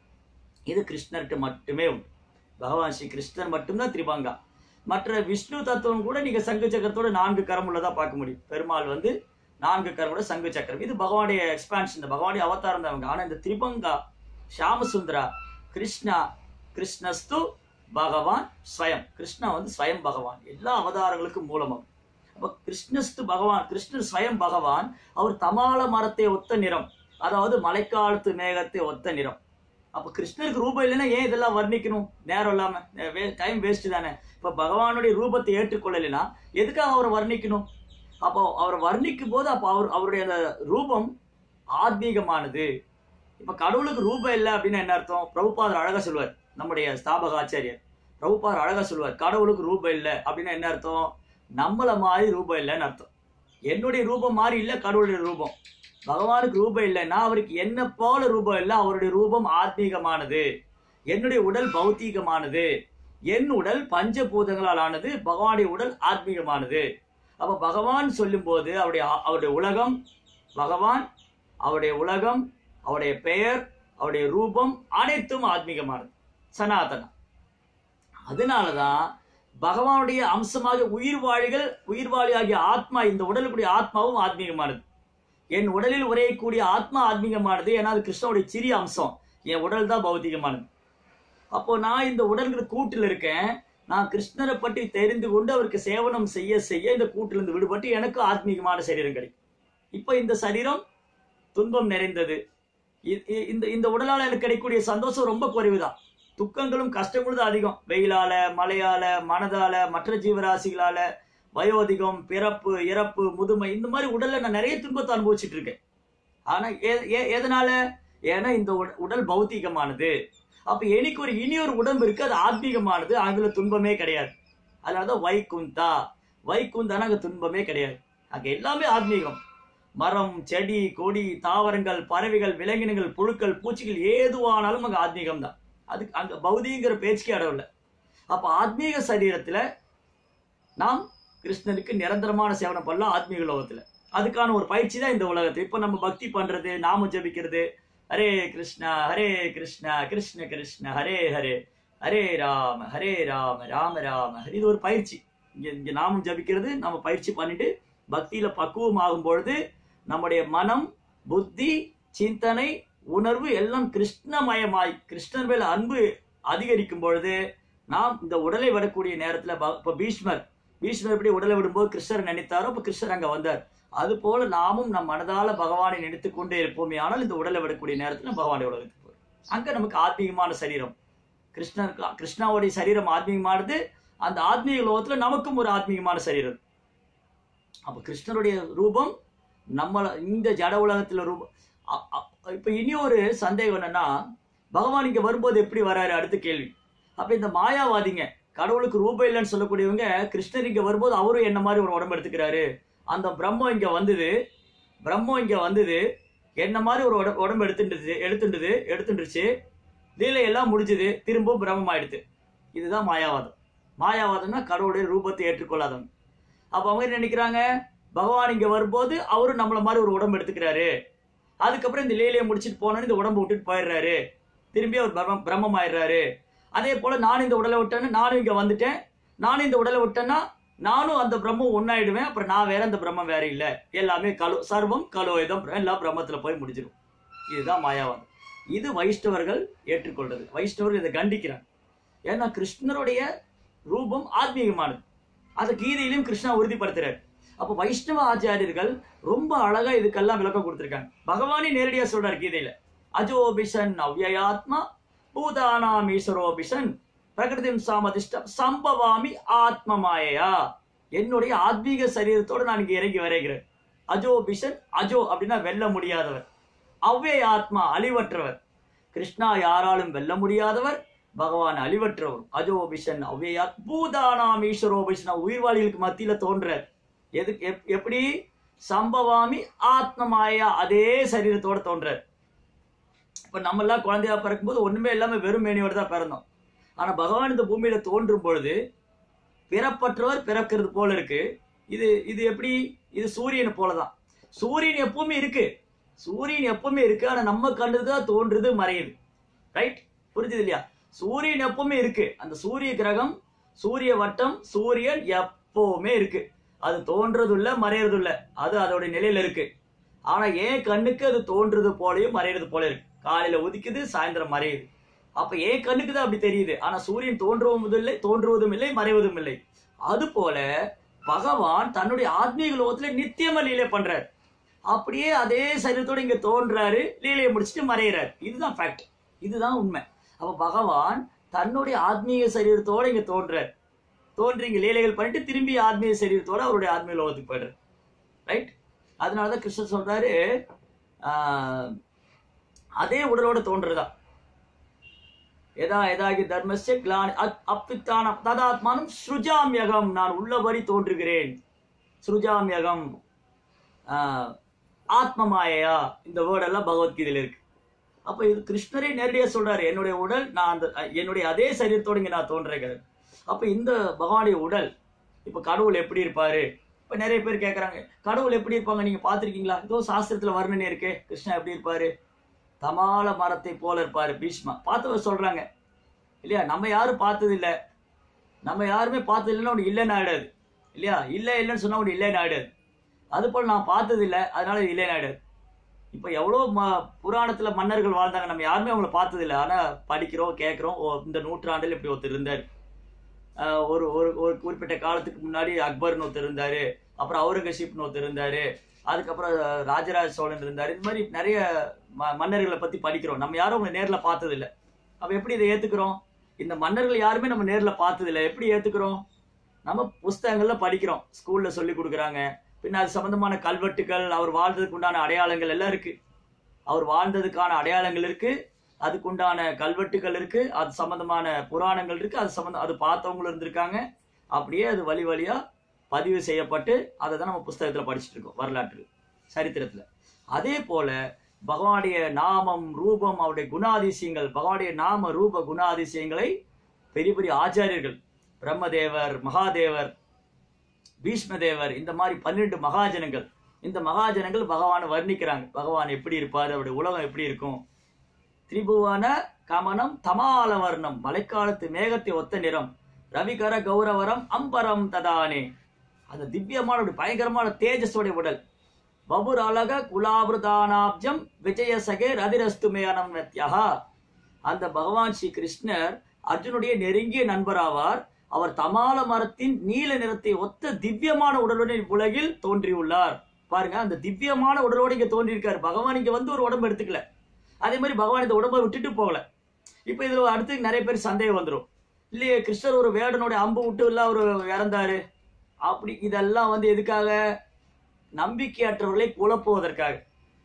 இது கிருஷ்ணர்கிட்ட மட்டுமே உண்டு பகவான் ஸ்ரீ கிருஷ்ணர் மட்டும்தான் திரிபங்கா மற்ற விஷ்ணு தத்துவம் கூட நீங்க சங்கு சக்கரத்தோட நான்கு கரம் உள்ளதா பார்க்க முடியும் பெருமாள் வந்து நான்கு கரமோட சங்கு சக்கரம் இது பகவானுடைய எக்ஸ்பான்ஷன் பகவானுடைய அவதாரம் தான் அவங்க ஆனா இந்த திரிபங்கா ஷாமசுந்தரா கிருஷ்ணா கிருஷ்ணஸ்து பகவான் ஸ்வயம் கிருஷ்ணா வந்து ஸ்வயம் பகவான் எல்லா அவதாரங்களுக்கும் மூலமாக அப்ப கிருஷ்ணஸ்து பகவான் கிருஷ்ணர் ஸ்வயம் பகவான் அவர் தமால மரத்தை ஒத்த நிறம் அதாவது மழைக்காலத்து மேகத்தை ஒத்த நிறம் அப்ப கிருஷ்ணருக்கு ரூபம் இல்லைன்னா ஏன் இதெல்லாம் வர்ணிக்கணும் நேரம் இல்லாம டைம் வேஸ்ட் தானே இப்ப பகவானுடைய ரூபத்தை ஏற்றுக்கொள்ளலைன்னா எதுக்காக அவரை வர்ணிக்கணும் அப்போ அவரை வர்ணிக்கும் போது அப்போ அவர் அவருடைய அந்த ரூபம் ஆத்மீகமானது இப்ப கடவுளுக்கு ரூபம் இல்லை அப்படின்னு என்ன அர்த்தம் பிரபுபாதர் அழகா சொல்லுவார் நம்முடைய ஸ்தாபக ஆச்சாரியர் பிரபுபாதர் அழகா சொல்லுவார் கடவுளுக்கு ரூபம் இல்லை அப்படின்னா என்ன அர்த்தம் நம்மள மாதிரி ரூபம் இல்லைன்னு அர்த்தம் என்னுடைய ரூபம் மாதிரி இல்லை கடவுளுடைய ரூபம் பகவானுக்கு ரூபம் இல்லைன்னா அவருக்கு என்ன போல ரூபம் இல்லை அவருடைய ரூபம் ஆத்மீகமானது என்னுடைய உடல் பௌத்தீகமானது என் உடல் பஞ்சபூதங்களால் ஆனது பகவானுடைய உடல் ஆத்மீகமானது அப்ப பகவான் சொல்லும்போது அவருடைய அவருடைய உலகம் பகவான் அவருடைய உலகம் அவருடைய பெயர் அவருடைய ரூபம் அனைத்தும் ஆத்மீகமானது சனாதனம் அதனாலதான் பகவானுடைய அம்சமாக உயிர் வாழிகள் உயிர் ஆகிய ஆத்மா இந்த உடலுக்குரிய ஆத்மாவும் ஆத்மீகமானது என் உடலில் உரையக்கூடிய ஆத்மா ஆத்மீகமானது ஏன்னா அது கிருஷ்ணனுடைய சிறிய அம்சம் என் உடல் தான் பௌத்திகமானது அப்போ நான் இந்த உடல்கிற கூட்டில் இருக்கேன் நான் கிருஷ்ணரை பற்றி தெரிந்து கொண்டு அவருக்கு சேவனம் செய்ய செய்ய இந்த கூட்டிலிருந்து விடுபட்டு எனக்கு ஆத்மீகமான சரீரம் கிடைக்கும் இப்போ இந்த சரீரம் துன்பம் நிறைந்தது இ- இ- இந்த இந்த உடலால எனக்கு கிடைக்கக்கூடிய சந்தோஷம் ரொம்ப குறைவுதான் துக்கங்களும் கஷ்டங்களும் தான் அதிகம் வெயிலால மழையால மனதால மற்ற ஜீவராசிகளால வயோதிகம் பிறப்பு இறப்பு முதுமை இந்த மாதிரி உடல்ல நான் நிறைய துன்பத்தை அனுபவிச்சுட்டு இருக்கேன் ஆனா எ- எ- எதனால ஏன்னா இந்த உட- உடல் பௌத்திகமானது அப்ப எனக்கு ஒரு இனியொரு உடம்பு இருக்கு அது ஆத்மீகமானது அதுல துன்பமே கிடையாது அதனாலதான் வைகுந்தா வைகுந்தானா அங்க துன்பமே கிடையாது அங்க எல்லாமே ஆத்மீகம் மரம் செடி கொடி தாவரங்கள் பறவைகள் விலங்கினங்கள் புழுக்கள் பூச்சிகள் ஏதுவானாலும் அங்க ஆத்மீகம் தான் அதுக்கு அங்க பௌதிங்கிற பேச்சுக்கே இடம் இல்லை அப்ப ஆத்மீக சரீரத்துல நாம் கிருஷ்ணனுக்கு நிரந்தரமான சேவனம் பண்ணலாம் ஆத்மீக லோகத்துல அதுக்கான ஒரு பயிற்சி தான் இந்த உலகத்துல இப்ப நம்ம பக்தி பண்றது நாம ஜபிக்கிறது ஹரே கிருஷ்ணா ஹரே கிருஷ்ணா கிருஷ்ண கிருஷ்ண ஹரே ஹரே ஹரே ராம ஹரே ராம ராம ராம ஹரே இது ஒரு பயிற்சி இங்க இங்க நாமம் ஜபிக்கிறது நம்ம பயிற்சி பண்ணிட்டு பக்தியில பக்குவம் ஆகும் பொழுது நம்முடைய மனம் புத்தி சிந்தனை உணர்வு எல்லாம் கிருஷ்ணமயமாய் கிருஷ்ணன் மேல அன்பு அதிகரிக்கும் பொழுது நாம் இந்த உடலை விடக்கூடிய நேரத்துல ப- இப்ப பீஷ்மர் பீஷ்மர் எப்படி உடலை விடும்போது கிருஷ்ணர் நினைத்தாரோ அப்ப கிருஷ்ணர் அங்க வந்தார் அது போல நாமும் நம் மனதால பகவானை நினைத்து கொண்டே இருப்போமே ஆனால் இந்த உடலை விடக்கூடிய நேரத்துல பகவானுடைய உலகத்துக்கு போறோம் அங்க நமக்கு ஆத்மீகமான சரீரம் கிருஷ்ணருக்கு கிருஷ்ணாவுடைய சரீரம் ஆத்மீகமானது அந்த ஆத்மீக லோகத்துல நமக்கும் ஒரு ஆத்மீகமான சரீரம் அப்ப கிருஷ்ணருடைய ரூபம் நம்மள இந்த ஜட உலகத்துல ரூபம் அ- அ- இப்ப இனி ஒரு சந்தேகம் என்னன்னா பகவான் இங்க வரும்போது எப்படி வராரு அடுத்த கேள்வி அப்ப இந்த மாயாவாதிங்க கடவுளுக்கு ரூபம் இல்லைன்னு சொல்லக்கூடியவங்க கிருஷ்ணர் இங்க வரும்போது அவரும் என்ன மாதிரி ஒரு உடம்பு எடுத்துக்கிறாரு அந்த பிரம்மம் இங்க வந்தது பிரம்மம் இங்க வந்தது என்ன மாதிரி ஒரு உட- உடம்பு எடுத்துட்டுது எடுத்துட்டுது எடுத்துட்டுருச்சு லீலை எல்லாம் முடிஞ்சது திரும்பவும் பிரம்மம் ஆயிடுது இதுதான் மாயாவாதம் மாயாவாதம்னா கடவுளுடைய ரூபத்தை ஏற்றுக்கொள்ளாதவங்க அப்ப அவங்க என்ன நினைக்கிறாங்க பகவான் இங்க வரும்போது அவரும் நம்மள மாதிரி ஒரு உடம்பு எடுத்துக்கிறாரு அதுக்கப்புறம் இந்த லீலையை முடிச்சிட்டு போனோன்னு இந்த உடம்பு விட்டுட்டு போயிடுறாரு திரும்பி அவர் பிரம்ம பிரம்மம் ஆயிடுறாரு அதே போல நானும் இந்த உடலை விட்டேன்னு நானும் இங்க வந்துட்டேன் நானும் இந்த உடலை விட்டேன்னா நானும் அந்த பிரம்மம் ஒன்னாயிடுவேன் அப்புறம் நான் வேற அந்த பிரம்மம் வேற இல்ல எல்லாமே கலு சர்வம் கலோயுதம் எல்லாம் பிரம்மத்துல போய் முடிஞ்சிடும் இதுதான் மாயாவாதம் இது வைஷ்ணவர்கள் ஏற்றுக்கொள்றது வைஷ்ணவர்கள் இதை கண்டிக்கிறாங்க ஏன்னா கிருஷ்ணருடைய ரூபம் ஆத்மீகமானது அதை கீதையிலும் கிருஷ்ணா உறுதிப்படுத்துறாரு அப்ப வைஷ்ணவ ஆச்சாரியர்கள் ரொம்ப அழகா இதுக்கெல்லாம் விளக்கம் கொடுத்திருக்காங்க பகவானே நேரடியா சொல்றாரு கீதையில அஜோபிஷன் அவ்யயாத்மா பூதானாம் ஈஸ்வரோபிஷன் பிரகிருதிம் சாமதிஷ்டம் சம்பவாமி ஆத்ம மாயையா என்னுடைய ஆத்மீக சரீரத்தோட நான் இங்க இறங்கி வரைகிறேன் அஜோபிஷன் அஜோ அப்படின்னா வெல்ல முடியாதவர் அவ்வே ஆத்மா அழிவற்றவர் கிருஷ்ணா யாராலும் வெல்ல முடியாதவர் பகவான் அழிவற்றவர் அஜோபிஷன் அவ்வேயா பூதானாம் ஈஸ்வரோபிஷன் உயிர்வாளிகளுக்கு மத்தியில தோன்றார் எது எப்- எப்படி சம்பவாமி ஆத்ம மாயா அதே சரீரத்தோட தோன்றார் இப்ப நம்ம எல்லாம் குழந்தையா பிறக்கும்போது ஒண்ணுமே இல்லாம வெறும் மேனியோட தான் பிறந்தோம் ஆனா பகவான் இந்த பூமியில தோன்றும் பொழுது பிறப்பற்றவர் பிறக்கிறது போல இருக்கு இது இது எப்படி இது சூரியனை போலதான் சூரியன் எப்பவுமே இருக்கு சூரியன் எப்பவுமே இருக்கு ஆனா நம்ம கண்ணுக்கு தான் தோன்றுது மறையுது ரைட் புரிஞ்சுது இல்லையா சூரியன் எப்பவுமே இருக்கு அந்த சூரிய கிரகம் சூரிய வட்டம் சூரியன் எப்பவுமே இருக்கு அது தோன்றது இல்ல மறையறது இல்ல அது அதோட நிலையில இருக்கு ஆனா ஏன் கண்ணுக்கு அது தோன்றது போலயும் மறையறது போல இருக்கு காலையில உதிக்குது சாயந்தரம் மறையுது அப்ப ஏன் கண்ணுக்கு தான் அப்படி தெரியுது ஆனா சூரியன் தோன்றுவதும் இல்லை தோன்றுவதும் இல்லை மறைவதும் இல்லை அது போல பகவான் தன்னுடைய ஆத்மீக லோகத்துல நித்தியமா லீலை பண்றாரு அப்படியே அதே சரீரத்தோட இங்க தோன்றாரு லீலையை முடிச்சுட்டு மறையிறாரு இதுதான் ஃபேக்ட் இதுதான் உண்மை அப்ப பகவான் தன்னுடைய ஆத்மீக சரீரத்தோட இங்க தோன்றார் தோன்றி இங்க லீலைகள் பண்ணிட்டு திரும்பி ஆத்மீக சரீரத்தோட அவருடைய ஆத்மீக லோகத்துக்கு போயிடுறாரு ரைட் அதனாலதான் கிருஷ்ணர் சொல்றாரு ஆஹ், அதே உடலோட தோன்றதா எதா எதாகி தர்மஸ்ய கிளானி அத்- அப்பித்தானம் ததாத்மானம் ஸ்ருஜாமியகம் நான் உள்ளபடி தோன்றுகிறேன் ஸ்ருஜாமியகம் ஆஹ், ஆத்மமாயையா இந்த வேர்டெல்லாம் பகவத்கீதையில இருக்கு அப்ப இது கிருஷ்ணரே நேரடியா சொல்றாரு என்னுடைய உடல் நான் அந்த என்னுடைய அதே சரீரத்தோட இங்க நான் தோன்றுகிறேன் அப்ப இந்த பகவானுடைய உடல் இப்ப கடவுள் எப்படி இருப்பாரு இப்ப நிறைய பேர் கேக்குறாங்க கடவுள் எப்படி இருப்பாங்க நீங்க பாத்திருக்கீங்களா இதோ சாஸ்திரத்துல வர்ணனை இருக்கே கிருஷ்ணா எப்படி இருப்பாரு தமால மரத்தை போல இருப்பாரு பீஷ்மா பார்த்தவர் சொல்றாங்க இல்லையா நம்ம யாரும் பார்த்தது இல்ல நம்ம யாருமே பார்த்தது இல்லைன்னா ஒன்று இல்லைன்னு ஆயிடாது இல்லையா இல்லை இல்லைன்னு சொன்னா ஒன்று இல்லைன்னு ஆயிடாது அது போல நான் பார்த்தது இல்லை அதனால இது இல்லைன்னு ஆயிடாது இப்போ எவ்வளோ ம புராணத்துல மன்னர்கள் வாழ்ந்தாங்க நம்ம யாருமே அவங்கள பார்த்தது இல்லை ஆனா படிக்கிறோம் கேட்குறோம் ஓ இந்த நூற்றாண்டில் இப்படி ஒருத்தர் இருந்தார் ஆஹ் ஒரு ஒரு ஒரு குறிப்பிட்ட காலத்துக்கு முன்னாடி அக்பர்னு ஒருத்தர் இருந்தாரு அப்புறம் அவுரங்கசீப்னு ஒருத்தர் இருந்தாரு அதுக்கப்புறம் ராஜராஜ சோழன் இருந்தாரு இந்த மாதிரி நிறைய ம- மன்னர்களை பத்தி படிக்கிறோம் நம்ம யாரும் அவங்களை நேர்ல பார்த்தது இல்லை அப்ப எப்படி இதை ஏத்துக்கிறோம் இந்த மன்னர்கள் யாருமே நம்ம நேர்ல பார்த்தது இல்லை எப்படி ஏத்துக்கிறோம் நம்ம புஸ்தகங்கள்ல படிக்கிறோம் ஸ்கூல்ல சொல்லி கொடுக்குறாங்க பின்ன அது சம்பந்தமான கல்வெட்டுகள் அவர் வாழ்ந்ததுக்கு உண்டான அடையாளங்கள் எல்லாம் இருக்கு அவர் வாழ்ந்ததுக்கான அடையாளங்கள் இருக்கு அதுக்குண்டான கல்வெட்டுகள் இருக்கு அது சம்பந்தமான புராணங்கள் இருக்கு அது சம்பந்தம் அது பார்த்தவங்களும் இருந்திருக்காங்க அப்படியே அது வழி வழியா பதிவு செய்யப்பட்டு அதை தான் நம்ம புஸ்தகத்துல படிச்சுட்டு இருக்கோம் வரலாற்று சரித்திரத்துல அதே போல பகவானுடைய நாமம் ரூபம் அவருடைய குணாதிசயங்கள் பகவானுடைய நாம ரூப குணாதிசயங்களை பெரிய பெரிய ஆச்சாரியர்கள் பிரம்மதேவர் மகாதேவர் பீஷ்மதேவர் இந்த மாதிரி பன்னிரண்டு மகாஜனங்கள் இந்த மகாஜனங்கள் பகவானை வர்ணிக்கிறாங்க பகவான் எப்படி இருப்பாரு அவருடைய உலகம் எப்படி இருக்கும் திரிபுவன கமனம் தமால வர்ணம் மழைக்காலத்து மேகத்தை ஒத்த நிறம் ரவிகர கௌரவரம் அம்பரம் ததானே அந்த திவ்யமான ஒரு பயங்கரமான தேஜஸோடைய உடல் பபுர் அழக குலாபிரதானாப்ஜம் விஜய சகே ரதிரஸ்துமேனம் நத்யஹா அந்த பகவான் ஸ்ரீ கிருஷ்ணர் அர்ஜுனுடைய நெருங்கிய நண்பராவார் அவர் தமால மரத்தின் நீல நிறத்தை ஒத்த திவ்யமான உடலுடன் உலகில் தோன்றியுள்ளார் பாருங்க அந்த திவ்யமான உடலோட இங்க தோன்றியிருக்காரு பகவான் இங்க வந்து ஒரு உடம்பு எடுத்துக்கல அதே மாதிரி பகவான் இந்த உடம்பை விட்டுட்டு போகல இப்ப இதுல அடுத்து நிறைய பேர் சந்தேகம் வந்துரும் இல்லையே கிருஷ்ணர் ஒரு வேடனுடைய அம்பு விட்டு இல்ல அவர் இறந்தாரு அப்படி இதெல்லாம் வந்து எதுக்காக நம்பிக்கையற்றவர்களை குழப்புவதற்காக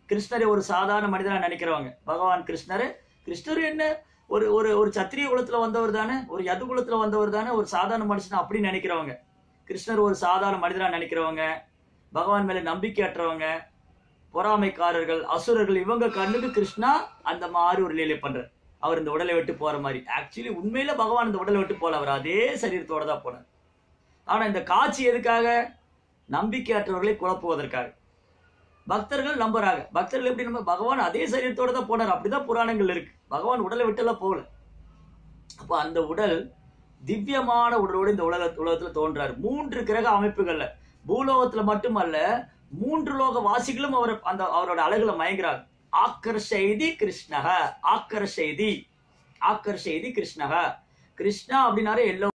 கிருஷ்ணரை ஒரு சாதாரண மனிதனா நினைக்கிறவங்க பகவான் கிருஷ்ணர் கிருஷ்ணர் என்ன ஒரு ஒரு ஒரு சத்திரிய குலத்துல வந்தவர் தானே ஒரு யது குலத்துல வந்தவர் தானே ஒரு சாதாரண மனுஷன் அப்படின்னு நினைக்கிறவங்க கிருஷ்ணர் ஒரு சாதாரண மனிதனா நினைக்கிறவங்க பகவான் மேல நம்பிக்கையற்றவங்க பொறாமைக்காரர்கள் அசுரர்கள் இவங்க கண்ணுக்கு கிருஷ்ணா அந்த மாதிரி ஒரு லீலை பண்றார் அவர் இந்த உடலை விட்டு போற மாதிரி ஆக்சுவலி உண்மையில பகவான் இந்த உடலை விட்டு போல அவர் அதே சரீரத்தோட தான் போனார் ஆனா இந்த காட்சி எதுக்காக நம்பிக்கையற்றவர்களை குழப்புவதற்காக பக்தர்கள் நம்புறாங்க பக்தர்கள் எப்படி நம்ம பகவான் அதே சரீரத்தோட தான் போனார் அப்படிதான் புராணங்கள் இருக்கு பகவான் உடலை விட்டெல்லாம் போகல அப்ப அந்த உடல் திவ்யமான உடலோடு இந்த உலக உலகத்துல தோன்றாரு மூன்று கிரக அமைப்புகள்ல பூலோகத்துல மட்டுமல்ல மூன்று லோக வாசிகளும் அவர் அந்த அவரோட அழகுல மயங்குறாங்க ஆக்கர்ஷைதி கிருஷ்ணக ஆக்கர்ஷைதி ஆக்கர்ஷைதி கிருஷ்ணக கிருஷ்ணா அப்படின்னாலே எல்லோ